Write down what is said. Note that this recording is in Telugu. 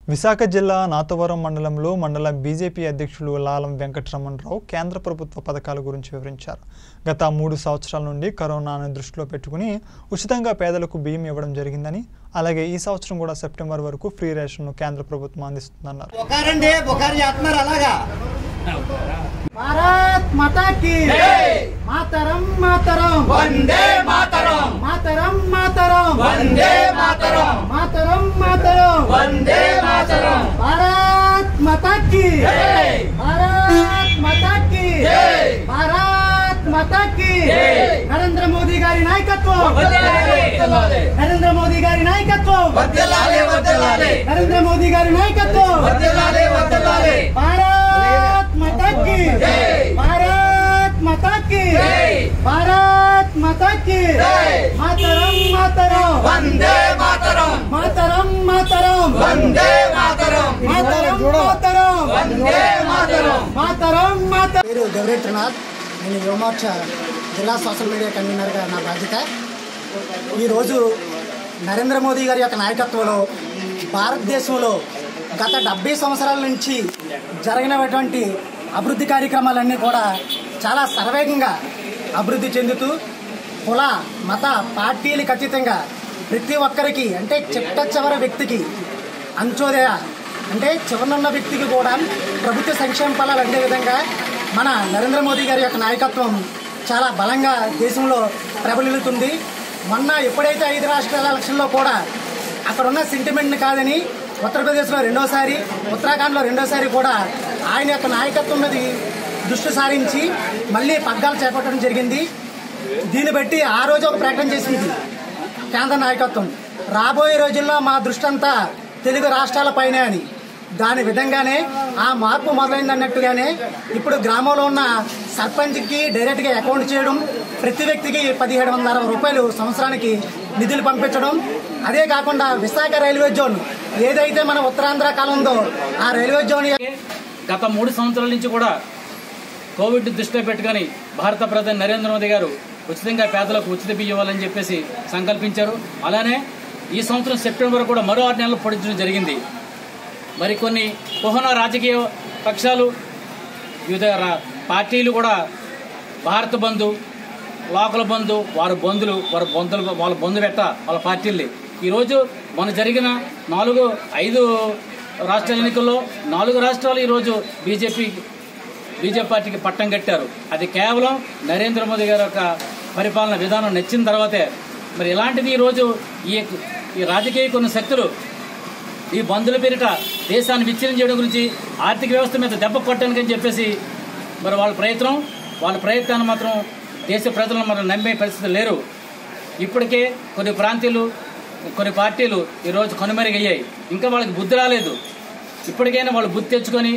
విశాఖ జిల్లా నాతవరం మండలంలో మండల బీజేపీ అధ్యక్షులు లాలం వెంకటరమణరావు కేంద్ర ప్రభుత్వ పథకాల గురించి వివరించారు గత మూడు సంవత్సరాల నుండి కరోనాను దృష్టిలో పెట్టుకుని ఉచితంగా పేదలకు బియ్యం ఇవ్వడం జరిగిందని అలాగే ఈ సంవత్సరం కూడా సెప్టెంబర్ వరకు ఫ్రీ రేషన్ను కేంద్ర ప్రభుత్వం అందిస్తుందన్నారు బొకారండి బొకారు చేస్తున్నారు అలాగా భారత్ మాతా కి మాతరం మాతరం వందే మాతరం మాతరం మాతరం వందే మాతరం మాతరం మాతరం వందే మాతరం భారత్ మాతా కి జై. భారత్ మాతా కి జై. భారత్ మాతా కి జై. నరేంద్ర మోదీ గారి నాయకత్వం వర్ధిల్లాలి, వర్ధిల్లాలి. నరేంద్ర మోదీ గారి నాయకత్వం వర్ధిల్లాలి, వర్ధిల్లాలి. నరేంద్ర మోదీ గారి నాయకత్వం వర్ధిల్లాలి, వర్ధిల్లాలి. భారత్ మాతా కి జై. భారత్ మాతా కి జై. భారత్ మాతా కి జై. మాతరం మాతరం వందే మాతరం మాతరం మాతరం వందే మాతరం మాతరం మాతరం వందే మాతరం మాతరం మాతరం పేరు దేవరే త్రినాథ్ నేను యువమోర్చ జిల్లా సోషల్ మీడియా కన్వీనర్గా నా బాధ్యత ఈరోజు నరేంద్ర మోదీ గారి యొక్క నాయకత్వంలో భారతదేశంలో గత డెబ్బై సంవత్సరాల నుంచి జరిగినటువంటి అభివృద్ధి కార్యక్రమాలన్నీ కూడా చాలా సర్వేగంగా అభివృద్ధి చెందుతూ కుల మత పార్టీలకు అతీతంగా ప్రతి ఒక్కరికి అంటే చిట్ట చివరి వ్యక్తికి అంత్యోదయ అంటే చివరనున్న వ్యక్తికి కూడా ప్రభుత్వ సంక్షేమ ఫలాలు అందే విధంగా మన నరేంద్ర మోదీ గారి యొక్క నాయకత్వం చాలా బలంగా దేశంలో ప్రబలిల్లుతుంది మొన్న ఎప్పుడైతే ఐదు రాష్ట్రాల ఎలక్షన్లో కూడా అక్కడ ఉన్న సెంటిమెంట్ని కాదని ఉత్తరప్రదేశ్లో రెండోసారి ఉత్తరాఖండ్లో రెండోసారి కూడా ఆయన యొక్క నాయకత్వం మీద దృష్టి సారించి మళ్ళీ పగ్గాలు చేపట్టడం జరిగింది దీన్ని బట్టి ఆ రోజు ఒక ప్రకటన చేసింది కేంద్ర నాయకత్వం రాబోయే రోజుల్లో మా దృష్టి అంతా తెలుగు రాష్ట్రాలపైనే అని దాని విధంగానే ఆ మార్పు మొదలైంది అన్నట్టుగానే ఇప్పుడు గ్రామంలో ఉన్న సర్పంచ్కి డైరెక్ట్గా అకౌంట్ చేయడం ప్రతి వ్యక్తికి పదిహేడు వందల అరవై రూపాయలు సంవత్సరానికి నిధులు పంపించడం అదే కాకుండా విశాఖ రైల్వే జోన్ ఏదైతే మన ఉత్తరాంధ్ర కాలం ఉందో ఆ రైల్వే జోన్ గత మూడు సంవత్సరాల నుంచి కూడా కోవిడ్ దృష్టిలో పెట్టుకొని భారత ప్రధాని నరేంద్ర మోదీ గారు ఉచితంగా పేదలకు ఉచిత బియ్యం ఇవ్వాలని చెప్పేసి సంకల్పించారు అలానే ఈ సంవత్సరం సెప్టెంబర్ కూడా మరో ఆరు నెలలు పొడిచడం జరిగింది మరి కొన్ని కుహన రాజకీయ పక్షాలు వివిధ రా- పార్టీలు కూడా భారత బంధు లోకల్ బంధు వారి బంధులు వారి బంధులు వాళ్ళ బంధు పెట్ట వాళ్ళ పార్టీల్ని ఈరోజు మన జరిగిన నాలుగు ఐదు రాష్ట్ర ఎన్నికల్లో నాలుగు రాష్ట్రాలు ఈరోజు బీజేపీ బీజేపీ పార్టీకి పట్టం కట్టారు అది కేవలం నరేంద్ర మోదీ గారి యొక్క పరిపాలన విధానం నచ్చిన తర్వాతే మరి ఇలాంటిది ఈరోజు ఈ ఈ రాజకీయ కొన్ని శక్తులు ఈ బంధుల పేరిట దేశాన్ని విచ్ఛిన్నం చేయడం గురించి ఆర్థిక వ్యవస్థ మీద దెబ్బ కొట్టడానికి అని చెప్పేసి మరి వాళ్ళ ప్రయత్నం వాళ్ళ ప్రయత్నాన్ని మాత్రం దేశ ప్రజలను మనం నమ్మే పరిస్థితి లేరు ఇప్పటికే కొన్ని ప్రాంతీయులు కొన్ని పార్టీలు ఈరోజు కనుమరుగయ్యాయి ఇంకా వాళ్ళకి బుద్ధి రాలేదు ఇప్పటికైనా వాళ్ళు బుద్ధి తెచ్చుకొని